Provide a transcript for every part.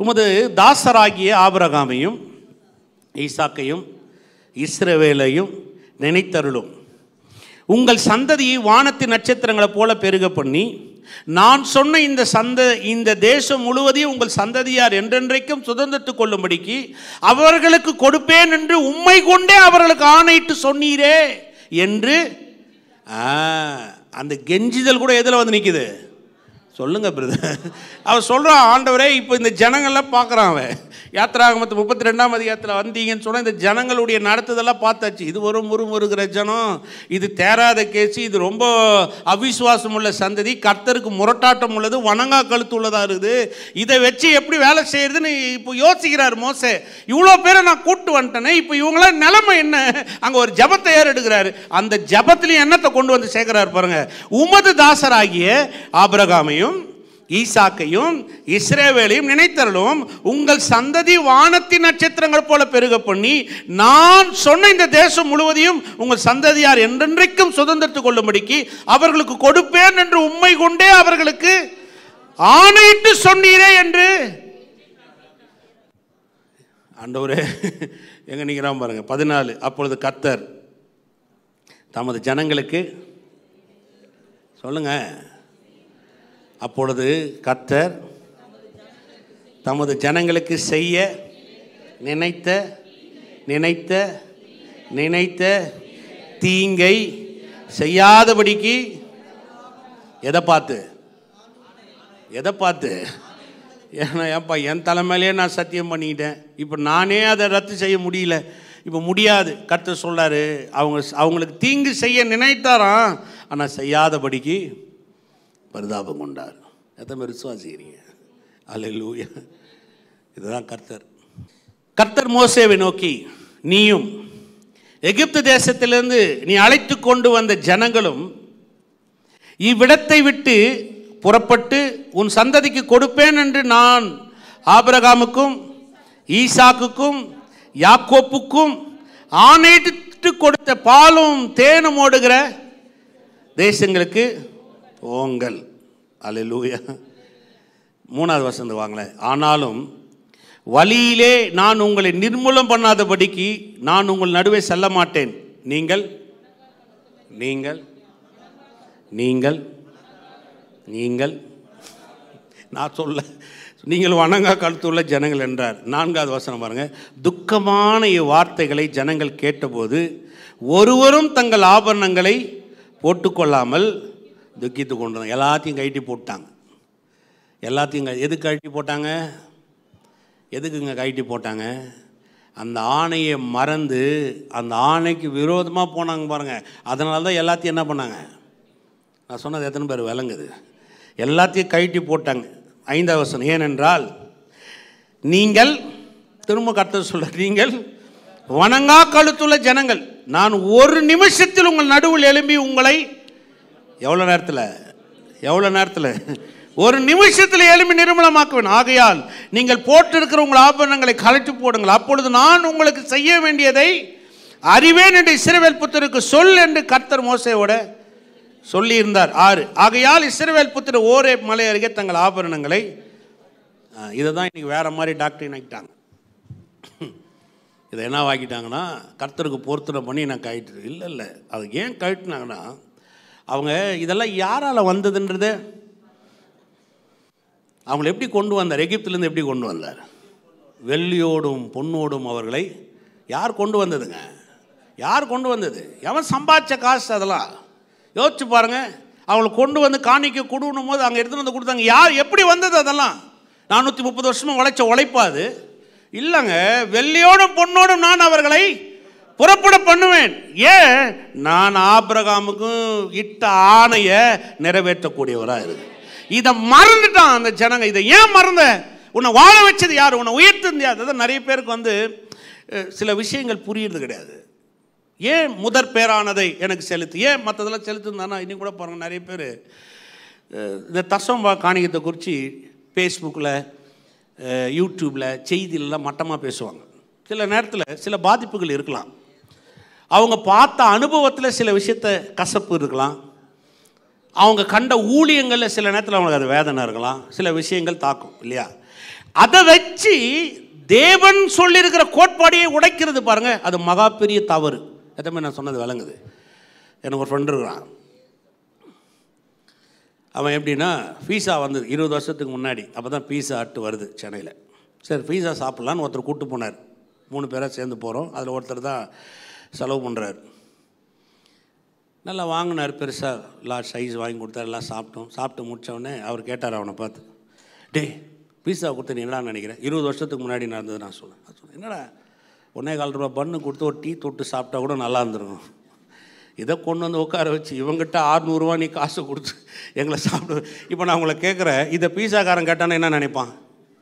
உமது தாசராகிய ஆபிரகாமையும் ஈசாக்கையும் இஸ்ரவேலையும் நினைத்தருளும் உங்கள் சந்ததியை வானத்து நட்சத்திரங்களைப் போல பெருக பண்ணி நான் சொன்ன இந்த சந்த இந்த தேசம் முழுவதையும் உங்கள் சந்ததியார் என்றென்றைக்கும் சுதந்திரத்துக் கொள்ளும்படிக்கு அவர்களுக்கு கொடுப்பேன் என்று உம்மை கொண்டே அவர்களுக்கு ஆணையிட்டு சொன்னீரே என்று ஆ, அந்த கெஞ்சிதல் கூட எதில் வந்து நிற்குது சொல்லுங்க பிரதர் அவன் சொல்கிறான் ஆண்டவரே இப்போ இந்த ஜனங்கள்லாம் பார்க்குறான் அவன் யாத்திராகமத்து முப்பத்தி ரெண்டாம் அதிகாரத்தில் வந்தீங்கன்னு சொன்னால் இந்த ஜனங்களுடைய நடத்துதெல்லாம் பார்த்தாச்சு இது ஒரு முறுமுறுகிற ஜனம் இது தேராத கேஸ் இது ரொம்ப அவிசுவாசம் உள்ள சந்ததி கர்த்தருக்கு முரட்டாட்டம் உள்ளது வணங்கா கழுத்து உள்ளதாக இருக்குது இதை வச்சு எப்படி வேலை செய்யறதுன்னு இப்போ யோசிக்கிறார் மோசே இவ்வளோ பேரை நான் கூட்டு வந்துட்டேனே இப்போ இவங்களாம் நிலைமை என்ன அங்கே ஒரு ஜபத்தை ஏறெடுக்கிறாரு அந்த ஜபத்திலையும் என்னத்தை கொண்டு வந்து சேர்க்கிறார் பாருங்க உமது தாசராகிய ஆபிரகாமையும் ஈசாக்கையும் இஸ்ரேவேலையும் நினைத்தருளும் உங்கள் சந்ததி வானத்தின் நட்சத்திரங்கள் போல பெருக பண்ணி நான் சொன்ன இந்த தேசம் முழுவதையும் உங்கள் சந்ததியார் என்றென்றைக்கும் சுதந்திரத்துக் கொள்ளும்படிக்கு அவர்களுக்கு கொடுப்பேன் என்று உண்மை கொண்டே அவர்களுக்கு ஆணையிட்டு சொன்னீரே என்று ஆண்டவரே எங்க நிற்கிறான் பாருங்க பதினாலு அப்பொழுது கர்த்தர் தமது ஜனங்களுக்கு சொல்லுங்க அப்பொழுது கர்த்தர் தமது ஜனங்களுக்கு செய்ய நினைத்த நினைத்த நினைத்த தீங்கை செய்யாதபடிக்கு எதை பார்த்து எதை பார்த்து ஏன்னா ஏப்பா என் தலைமையிலே நான் சத்தியம் பண்ணிக்கிட்டேன் இப்போ நானே அதை ரத்து செய்ய முடியல இப்போ முடியாது கர்த்தர் சொல்றாரு அவங்க அவங்களுக்கு தீங்கு செய்ய நினைத்தாராம் ஆனால் செய்யாதபடிக்கு பரிதாபம் கொண்டார் எத்தனை பேர் விசுவாசிக்கிறீங்க அல்லேலூயா இதுதான் கர்த்தர் கர்த்தர் மோசேவை நோக்கி நீயும் எகிப்து தேசத்திலிருந்து நீ அழைத்து கொண்டு வந்த ஜனங்களும் இவ்விடத்தை விட்டு புறப்பட்டு உன் சந்ததிக்கு கொடுப்பேன் என்று நான் ஆபிரகாமுக்கும் ஈசாக்குக்கும் யாக்கோப்புக்கும் ஆணையிட்டு கொடுத்த பாலும் தேனும் ஓடுகிற தேசங்களுக்கு போங்கள் அல்லேலூயா மூணாவது வசந்த வாங்களேன் ஆனாலும் வழியிலே நான் உங்களை நிர்மூலம் பண்ணாதபடிக்கு நான் உங்கள் நடுவே செல்ல மாட்டேன் நீங்கள் நீங்கள் நீங்கள் நீங்கள் நான் சொல்ல நீங்கள் வணங்கா கழுத்துள்ள ஜனங்கள் என்றார் நான்காவது வசனம் பாருங்க துக்கமான இவ்வார்த்தைகளை ஜனங்கள் கேட்டபோது ஒருவரும் தங்கள் ஆபரணங்களை போட்டுக்கொள்ளாமல் துக்கித்து கொண்டு எல்லாத்தையும் கழட்டி போட்டாங்க எல்லாத்தையும் க- எதுக்கு கழட்டி போட்டாங்க எதுக்குங்க கழட்டி போட்டாங்க அந்த ஆணையை மறந்து அந்த ஆணைக்கு விரோதமாக போனாங்க பாருங்க அதனால தான் எல்லாத்தையும் என்ன பண்ணாங்க நான் சொன்னது எத்தனை பேர் விளங்குது எல்லாத்தையும் கழட்டி போட்டாங்க ஐந்தாவது வசனம் ஏனென்றால் நீங்கள் திரும்ப கர்த்தர் சொல்ற நீங்கள் வணங்கா கழுத்துள்ள ஜனங்கள் நான் ஒரு நிமிஷத்தில் உங்கள் நடுவில் எழும்பி உங்களை எவ்வளோ நேரத்தில் எவ்வளோ நேரத்தில் ஒரு நிமிஷத்தில் எழும்பி நிர்மலமாக்குவேன் ஆகையால் நீங்கள் போட்டிருக்கிற உங்கள் ஆபரணங்களை கழட்டி போடுங்கள் அப்பொழுது நான் உங்களுக்கு செய்ய வேண்டியதை அறிவேன் என்று இஸ்ரவேல் புத்தருக்கு சொல் என்று கர்த்தர் மோசையோட சொல்லியிருந்தார் ஆறு ஆகையால் இஸ்ரவேல் புத்திர ஓரே மலை அருகே தங்கள் ஆபரணங்களை இதை தான் இன்னைக்கு வேற மாதிரி டாக்டர் ஆக்கிட்டாங்க இதை என்ன ஆக்கிட்டாங்கன்னா கர்த்தருக்கு பொருத்தனை பண்ணி நான் கழிட்டு இல்லை இல்லை அது ஏன் கழட்டினாங்கன்னா அவங்க இதெல்லாம் யாரால் வந்ததுன்றது அவங்களை எப்படி கொண்டு வந்தார் எகிப்திலேருந்து எப்படி கொண்டு வந்தார் வெள்ளியோடும் பொன்னோடும் அவர்களை யார் கொண்டு வந்ததுங்க யார் கொண்டு வந்தது எவன் சம்பாதிச்ச காசு அதெல்லாம் யோசிச்சு பாருங்க அவங்களை கொண்டு வந்து காணிக்க கொடுக்கணும் போது அங்கே எடுத்துகிட்டு வந்து கொடுத்தாங்க யார் எப்படி வந்தது அதெல்லாம் நானூற்றி முப்பது வருஷமாக உழைச்ச உழைப்பாது இல்லைங்க வெள்ளியோடும் பொன்னோடும் நான் அவர்களை புறப்பட பண்ணுவேன் ஏன் நான் ஆபிரகாமுக்கும் இட்ட ஆணையை நிறைவேற்றக்கூடியவராக இருக்கு இதை மறந்துட்டான் அந்த ஜனங்க இதை ஏன் மறந்த உன்னை வாழ வச்சது யார் உன்னை உயர்த்தது யார் அதான் நிறைய பேருக்கு வந்து அஹ், சில விஷயங்கள் புரியுறது கிடையாது ஏன் முதற் பேரானதை எனக்கு செலுத்து ஏன் மற்றதெல்லாம் செலுத்துந்தானா இன்னும் கூட பாருங்க நிறைய பேர் இந்த தசம்பா காணிக்கத்தை குறித்து ஃபேஸ்புக்கில் யூடியூப்பில் செய்தியிலலாம் மட்டமாக பேசுவாங்க சில நேரத்தில் சில பாதிப்புகள் இருக்கலாம் அவங்க பார்த்த அனுபவத்தில் சில விஷயத்த கசப்பு இருக்கலாம் அவங்க கண்ட ஊழியங்களில் சில நேரத்தில் அவங்களுக்கு அது வேதனை இருக்கலாம் சில விஷயங்கள் தாக்கும் இல்லையா அதை வச்சு தேவன் சொல்லியிருக்கிற கோட்பாடையே உடைக்கிறது பாருங்க அது மகா பெரிய தவறு எத்தமே நான் சொன்னது விளங்குது எனக்கு ஒரு ஃப்ரெண்டு இருக்கிறான் அவன் எப்படின்னா பீஸா வந்தது இருபது வருஷத்துக்கு முன்னாடி அப்போ தான் பீஸா அட்டு வருது சென்னையில் சரி பீஸா சாப்பிட்லான்னு ஒருத்தர் கூட்டு போனார் மூணு பேராக சேர்ந்து போகிறோம் அதில் ஒருத்தர் தான் செலவு பண்ணுறாரு நல்லா வாங்கினார் பெருசாக எல்லாம் சைஸ் வாங்கி கொடுத்தாரு எல்லாம் சாப்பிட்டோம் சாப்பிட்டு முடிச்ச உடனே அவர் கேட்டார் அவனை பார்த்து டேய் பீஸா கொடுத்து நீ என்னடா நினைக்கிறேன் இருபது வருஷத்துக்கு முன்னாடி நடந்தது நான் சொன்னேன் நான் சொன்னேன் என்னடா ஒன்றே கால் ரூபா பண்ணு கொடுத்து ஒரு டீ தொட்டு சாப்பிட்டா கூட நல்லா இருந்திருக்கும் இதை கொண்டு வந்து உட்கார வச்சு இவங்ககிட்ட ஆறுநூறுவா நீ காசு கொடுத்து எங்களை சாப்பிடு இப்போ நான் உங்களை கேட்குறேன் இதை பீஸாக்காரன் கேட்டானே என்ன நினைப்பான்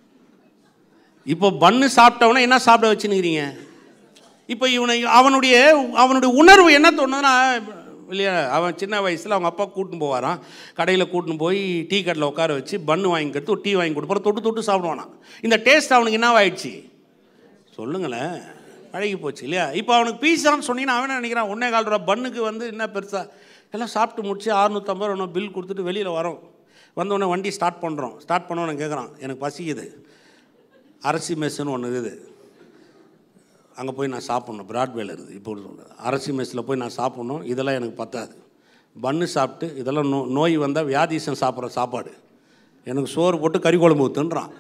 இப்போ பன்னு சாப்பிட்டவன என்ன சாப்பிட வச்சுன்னுக்கிறீங்க இப்போ இவனை அவனுடைய அவனுடைய உணர்வு என்ன தோணுதுன்னா இல்லையா அவன் சின்ன வயசில் அவங்க அப்பா கூட்டின்னு போவாராம் கடையில் கூட்டின்னு போய் டீ கடையில் உட்கார வச்சு பன்னு வாங்கி கொடுத்து ஒரு டீ வாங்கி கொடுப்பாரு தொட்டு தொட்டு சாப்பிடுவானா இந்த டேஸ்ட் அவனுக்கு என்னவாயிடுச்சு சொல்லுங்களேன் பழகி போச்சு இல்லையா இப்போ அவனுக்கு பீஸான்னு சொன்னீங்கன்னா அவன் என்ன நினைக்கிறான் ஒன்றே கால் ரூபா பண்ணுக்கு வந்து என்ன பெருசா எல்லாம் சாப்பிட்டு முடிச்சு அறுநூற்றம்பது ரூபா பில் கொடுத்துட்டு வெளியில் வரோம் வந்தோடனே வண்டி ஸ்டார்ட் பண்ணுறோம் ஸ்டார்ட் பண்ணோன்னே கேட்குறான் எனக்கு பசிக்குது அரிசி மெஸ்ஸுன்னு ஒன்று இருக்குது அங்கே போய் நான் சாப்பிட்ணும் பிராட்வேல இருக்குது இப்போ சொல்கிறேன் அரசி மெஸ்ஸில் போய் நான் சாப்பிட்ணும் இதெல்லாம் எனக்கு பத்தாது பன்னு சாப்பிட்டு இதெல்லாம் நோ நோய் வந்தால் வியாதிசம் சாப்பிட்ற சாப்பாடு எனக்கு சோறு போட்டு கறி குழம்பு ஊற்றுன்றான்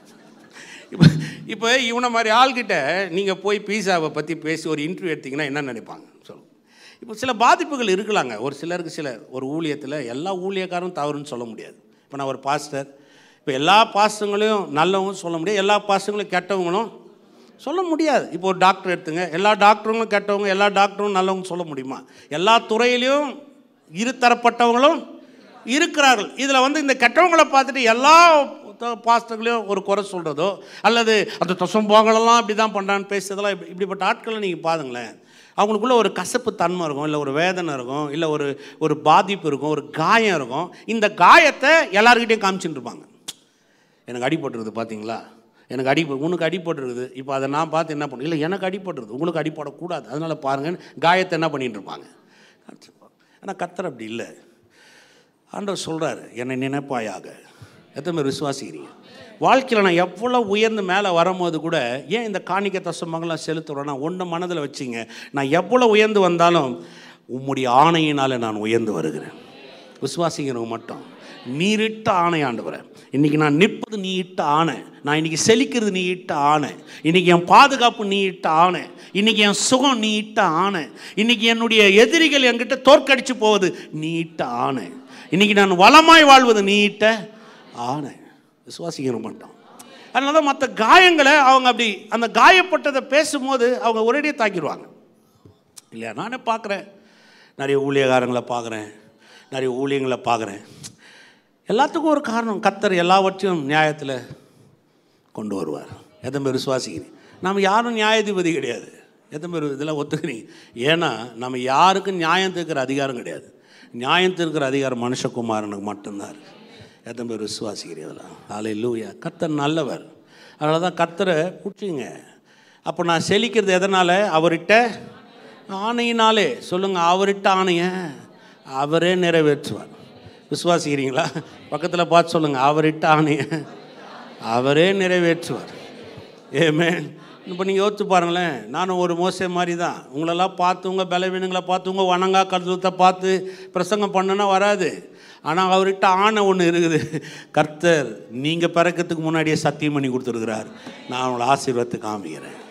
இப்போ இப்போ இவனை மாதிரி ஆள்கிட்ட நீங்கள் போய் பீஸாவை பற்றி பேசி ஒரு இன்டர்வியூ எடுத்தீங்கன்னா என்ன நினைப்பாங்க சொல்லுங்க இப்போ சில பாதிப்புகள் இருக்கலாங்க ஒரு சிலருக்கு சில ஒரு ஊழியத்தில் எல்லா ஊழியக்காரும் தவறுன்னு சொல்ல முடியாது இப்போ நான் ஒரு பாஸ்டர் இப்போ எல்லா பாஸ்டங்களையும் நல்லவங்க சொல்ல முடியாது எல்லா பாஸ்டங்களும் கெட்டவங்களும் சொல்ல முடியாது இப்போ ஒரு டாக்டர் எடுத்துங்க எல்லா டாக்டருங்களும் கெட்டவங்க எல்லா டாக்டரும் நல்லவங்க சொல்ல முடியுமா எல்லா துறையிலையும் இருதரப்பட்டவங்களும் இருக்கிறார்கள் இதில் வந்து இந்த கெட்டவங்களை பார்த்துட்டு எல்லா பாஸ்டர்களையும் ஒரு குறை சொல்கிறதோ அல்லது அந்த தொசம்பாங்களெல்லாம் இப்படி தான் பண்ணுறான்னு பேசுறதெல்லாம் இப்படி- இப்படிப்பட்ட ஆட்களை நீங்கள் பாருங்களேன் அவங்களுக்குள்ள ஒரு கசப்பு தன்மை இருக்கும் இல்லை ஒரு வேதனை இருக்கும் இல்லை ஒரு ஒரு பாதிப்பு இருக்கும் ஒரு காயம் இருக்கும் இந்த காயத்தை எல்லாருக்கிட்டையும் காமிச்சுட்டு இருப்பாங்க எனக்கு அடிபட்டுருது பார்த்தீங்களா எனக்கு அடி உனக்கு அடிபட்டுருக்குது இப்போ அதை நான் பார்த்து என்ன பண்ண இல்லை எனக்கு அடிபட்டுருது உங்களுக்கு அடிபடக்கூடாது அதனால் பாருங்கன்னு காயத்தை என்ன பண்ணிட்டு இருப்பாங்க ஆனால் கத்தர் அப்படி இல்லை ஆண்டவர் சொல்கிறாரு என்னை நினைப்பாயாக எத்தனை பேர் விசுவாசிக்கிறீங்க வாழ்க்கையில் நான் எவ்வளோ உயர்ந்து மேலே வரும்போது கூட ஏன் இந்த காணிக்க தசமங்களாம் செலுத்துகிறேன்னா ஒன்று மனதில் வச்சிங்க நான் எவ்வளோ உயர்ந்து வந்தாலும் உம்முடைய ஆணையினால் நான் உயர்ந்து வருகிறேன் விசுவாசிக்கிறவங்க மட்டும் நீரிட்ட ஆணை ஆண்டவரே இன்னைக்கு நான் நிற்பது நீ இட்ட ஆணை நான் இன்னைக்கு செழிக்கிறது நீ இட்ட ஆணை இன்னைக்கு என் பாதுகாப்பு நீ இட்ட ஆணை இன்னைக்கு என் சுகம் நீ இட்ட ஆணை இன்னைக்கு என்னுடைய எதிரிகள் என்கிட்ட தோற்கடிச்சு போவது நீ இட்ட ஆணை இன்னைக்கு நான் வளமாய் வாழ்வது நீ இட்ட ஆணை விசுவாசிக்கிற மாட்டோம் அதனால தான் மற்ற காயங்களை அவங்க அப்படி அந்த காயப்பட்டதை பேசும்போது அவங்க ஒரேடியே தாக்கிடுவாங்க இல்லையா நானே பார்க்குறேன் நிறைய ஊழியக்காரங்களை பார்க்குறேன் நிறைய ஊழியங்களை பார்க்குறேன் எல்லாத்துக்கும் ஒரு காரணம் கத்தர் எல்லாவற்றையும் நியாயத்தில் கொண்டு வருவார் எத்தனை பேர் விசுவாசிக்கிறீங்க நம்ம யாரும் நியாயாதிபதி கிடையாது எத்தனை பேர் இதெல்லாம் ஒத்துக்கிறீங்க ஏன்னா நம்ம யாருக்கும் நியாயம் தீர்க்கிற அதிகாரம் கிடையாது நியாயம் தீர்க்கிற அதிகாரம் மனுஷகுமாரனுக்கு மட்டும்தான் இருக்குது எத்தனை பேர் விசுவாசிக்கிறீங்களா ஆலை லூயா கர்த்தர் நல்லவர் அதனால தான் கர்த்தரை பிடிச்சிங்க அப்போ நான் செழிக்கிறது எதனால் அவர்கிட்ட ஆணையினாலே சொல்லுங்கள் அவர்கிட்ட ஆணைய அவரே நிறைவேற்றுவார் விசுவாசிக்கிறீங்களா பக்கத்தில் பார்த்து சொல்லுங்கள் அவர்கிட்ட ஆணைய அவரே நிறைவேற்றுவார் ஏமே இப்போ நீங்கள் யோசிச்சு பாருங்களேன் நானும் ஒரு மோசை மாதிரி தான் உங்களெல்லாம் பார்த்து உங்கள் பலவீனங்களை பார்த்து உங்கள் வணங்கா கருத்தை பார்த்து பிரசங்கம் பண்ணுனா வராது ஆனால் அவர்கிட்ட ஆணை ஒன்று இருக்குது கர்த்தர் நீங்கள் பிறக்கிறதுக்கு முன்னாடியே சத்தியம் பண்ணி கொடுத்துருக்கிறார் நான் அவங்கள ஆசீர்வாதத்தை காமிக்கிறேன்